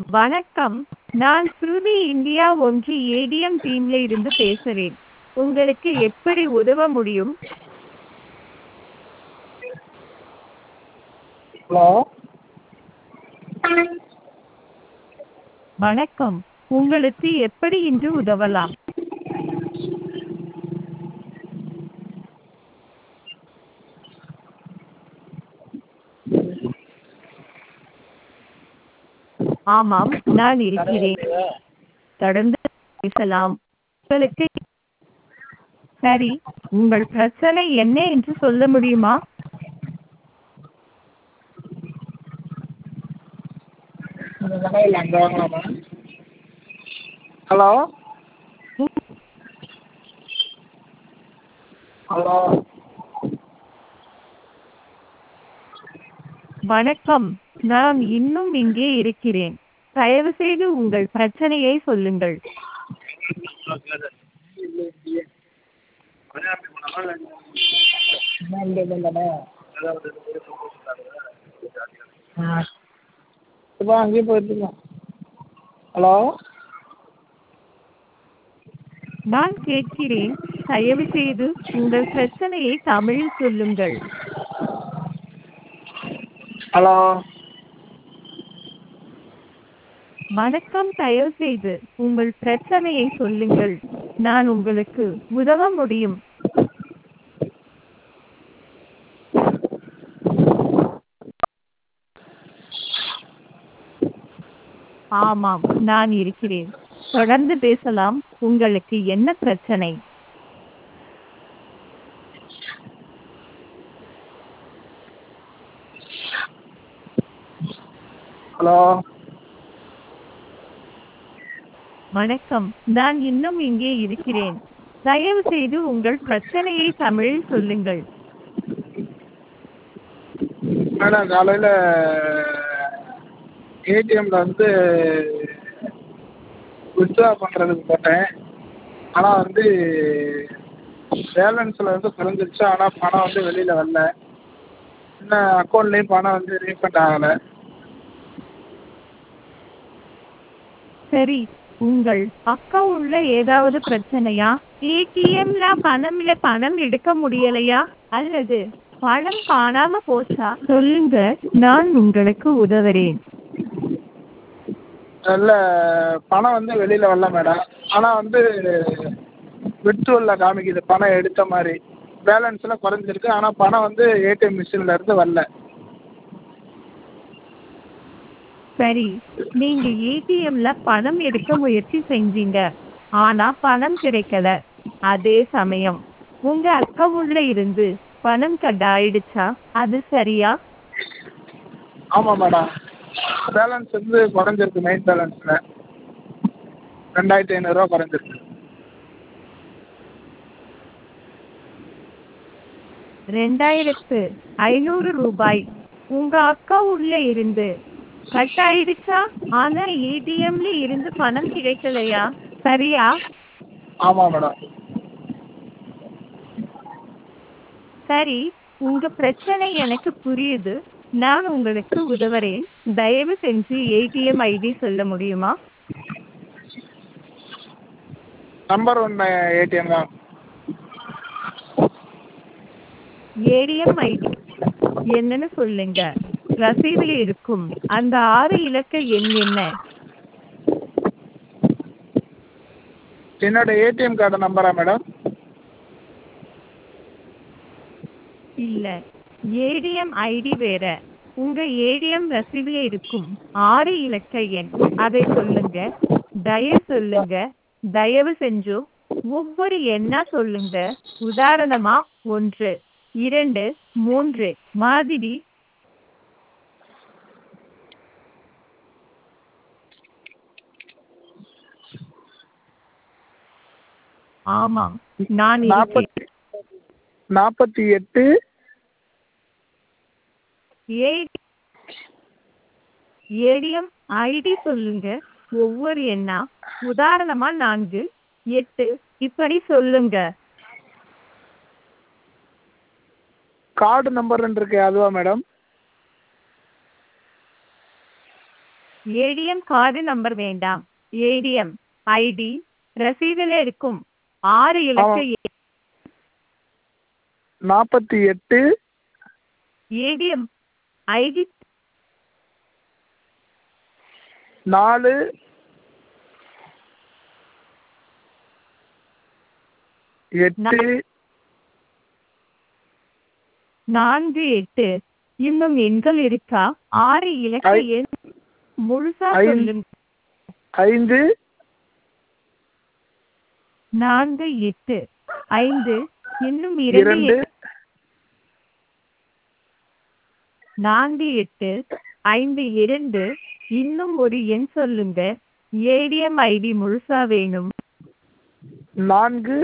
வணக்கம் நான் ஸ்ருதி இந்தியா ஒன்று ஏடிஎம் டீம்ல இருந்து பேசுறேன் உங்களுக்கு எப்படி உதவ முடியும் ஹலோ வணக்கம் உங்களுக்கு எப்படி இன்று உதவலாம் ஆமாம் நான் இருக்கிறேன் தொடர்ந்து பேசலாம் உங்களுக்கு சரி உங்கள் பிரச்சனை என்ன என்று சொல்ல முடியுமா இந்த கடையில் அங்கே வாங்கலாமா ஹலோ ஹலோ வணக்கம் நான் இன்னும் இங்கே இருக்கிறேன் தயவுசெய்து உங்கள் பிரச்சனையை சொல்லுங்கள் ஆ இப்போ அங்கேயே போயிட்டுருக்கோம் ஹலோ நான் கேட்கிறேன் தயவுசெய்து உங்கள் பிரச்சனையை தமிழில் சொல்லுங்கள் ஹலோ வணக்கம் தயவுசெய்து உங்கள் பிரச்சனையை சொல்லுங்கள் நான் உங்களுக்கு உதவ முடியும் ஆமாம் நான் இருக்கிறேன் தொடர்ந்து பேசலாம் உங்களுக்கு என்ன பிரச்சனை ஹலோ வணக்கம் நான் இன்னும் இங்கே இருக்கிறேன் தயவு செய்து உங்கள் பிரச்சனையை தமிழில் சொல்லுங்கள் மேடம் காலையில் ஏடிஎம்மில் வந்து வித்ட்ரா பண்ணுறதுக்கு போட்டேன் ஆனால் வந்து பேலன்ஸில் வந்து குறைஞ்சிருச்சு ஆனால் பணம் வந்து வெளியில் வரல இன்னும் அக்கௌண்ட்லேயும் பணம் வந்து ரீஃபண்ட் ஆகலை சரி உங்கள் அக்கவுண்ட்ல ஏதாவது பிரச்சனையா ஏடிஎம்ல பணம்ல பணம் எடுக்க முடியலையா அல்லது பணம் காணாம போச்சா சொல்லுங்க நான் உங்களுக்கு உதவுறேன் இல்லை பணம் வந்து வெளியில் வரல மேடம் ஆனால் வந்து விர்ச்சுவலில் காமிக்குது பணம் எடுத்த மாதிரி பேலன்ஸில் குறைஞ்சிருக்கு ஆனால் பணம் வந்து ஏடிஎம் மிஷினில் இருந்து வரல சரி நீங்க ஏடிஎம்ல பணம் எடுக்க முயற்சி செஞ்சீங்க ஆனா பணம் கிடைக்கல அதே சமயம் உங்க அக்கவுண்ட்ல இருந்து பணம் கட் ஆயிடுச்சா அது சரியா ஆமாம் மேடம் பேலன்ஸ் வந்து குறைஞ்சிருக்கு மெயின் பேலன்ஸில் ரெண்டாயிரத்தி ஐநூறுரூவா குறைஞ்சிருக்கு ரெண்டாயிரத்து ஐநூறு ரூபாய் உங்க அக்கவுண்ட்ல இருந்து கட் ஆயிடுச்சா ஆனா ஏடிஎம்ல இருந்து பணம் கிடைக்கலையா சரியா ஆமாம் மேடம் சரி உங்க பிரச்சனை எனக்கு புரியுது நான் உங்களுக்கு உதவுறேன் தயவு செஞ்சு ஏடிஎம் ஐடி சொல்ல முடியுமா நம்பர் ஒன் ஏடிஎம் தான் ஏடிஎம் ஐடி என்னன்னு சொல்லுங்க ரசீதில் இருக்கும் அந்த ஆறு இலக்க எண் என்ன என்னோட ஏடிஎம் கார்டு நம்பரா மேடம் இல்ல ஏடிஎம் ஐடி வேற உங்க ஏடிஎம் ரசீதில் இருக்கும் ஆறு இலக்க எண் அதை சொல்லுங்க தயவு சொல்லுங்க தயவு செஞ்சு ஒவ்வொரு எண்ணா சொல்லுங்க உதாரணமா ஒன்று இரண்டு மூன்று மாதிரி ஆமாம் நான் இருக்கேன் நாற்பத்தி நாற்பத்தி எட்டு ஏடிஎம் ஐடி சொல்லுங்க ஒவ்வொரு எண்ணா உதாரணமா நான்கு எட்டு இப்படி சொல்லுங்க கார்டு நம்பர்னு இருக்கு அதுவா மேடம் ஏடிஎம் கார்டு நம்பர் வேண்டாம் ஏடிஎம் ஐடி ரசீதில் இருக்கும் ஆறு இலக்க ஆமாம். நாற்பத்தி எட்டு ஏடிஎம் ஐடி நாலு எட்டு நான்கு எட்டு இன்னும் எண்கள் இருக்கா ஆறு இலக்க ஐ- எண் முழுசா ஐந்து. சொல்லுங்க ஐந்து நான்கு எட்டு ஐந்து இன்னும் இரண்டு இரண்டு எண். நான்கு எட்டு ஐந்து இரண்டு இன்னும் ஒரு எண் சொல்லுங்க ஏடிஎம் ஐடி முழுசா வேணும் நான்கு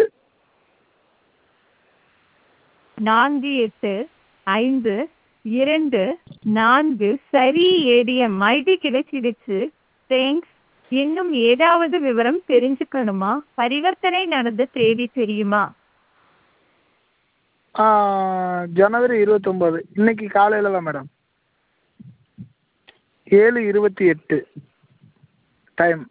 நான்கு எட்டு ஐந்து இரண்டு நான்கு சரி ஏடிஎம் ஐடி கிடைச்சிடுச்சு தேங்க்ஸ் இன்னும் ஏதாவது விவரம் தெரிஞ்சுக்கணுமா பரிவர்த்தனை நடந்த தேதி தெரியுமா ஆ, ஜனவரி இருபத்தொம்போது இன்னைக்கு காலையில் தான் மேடம் ஏழு இருபத்தி எட்டு டைம்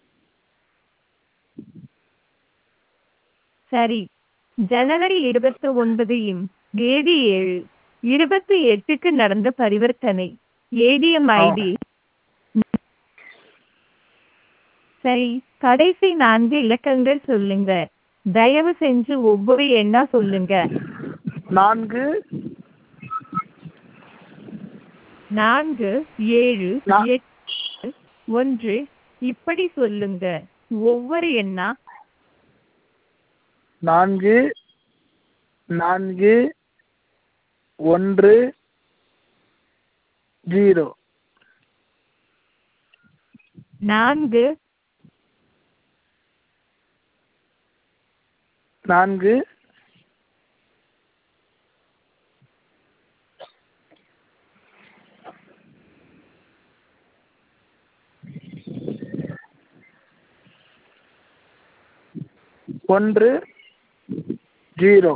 சரி ஜனவரி இருபத்தி ஒன்பது இம் தேதி ஏழு இருபத்தி எட்டுக்கு நடந்த பரிவர்த்தனை ஏடிஎம் ஆ. ஐடி சரி கடைசி நான்கு இலக்கங்கள் சொல்லுங்க தயவு செஞ்சு ஒவ்வொரு எண்ணா சொல்லுங்க நான்கு நான்கு ஏழு நா- எட்டு ஒன்று இப்படி சொல்லுங்க ஒவ்வொரு எண்ணா நான்கு நான்கு ஒன்று ஜீரோ நான்கு நான்கு ஒன்று ஜீரோ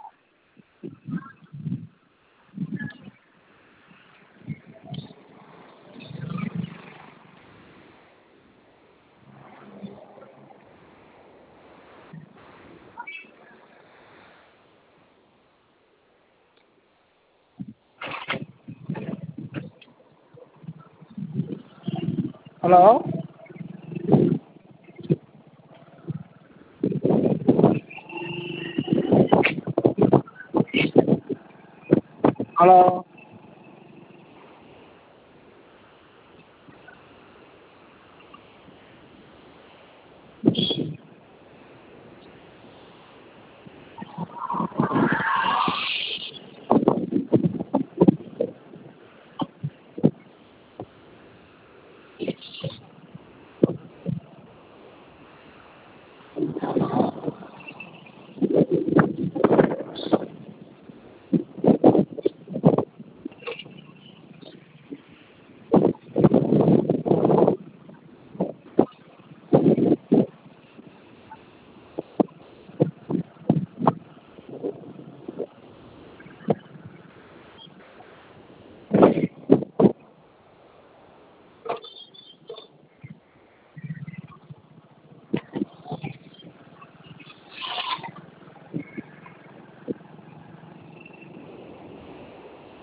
ஹலோ ஹலோ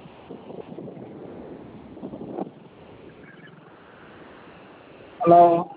ஹலோ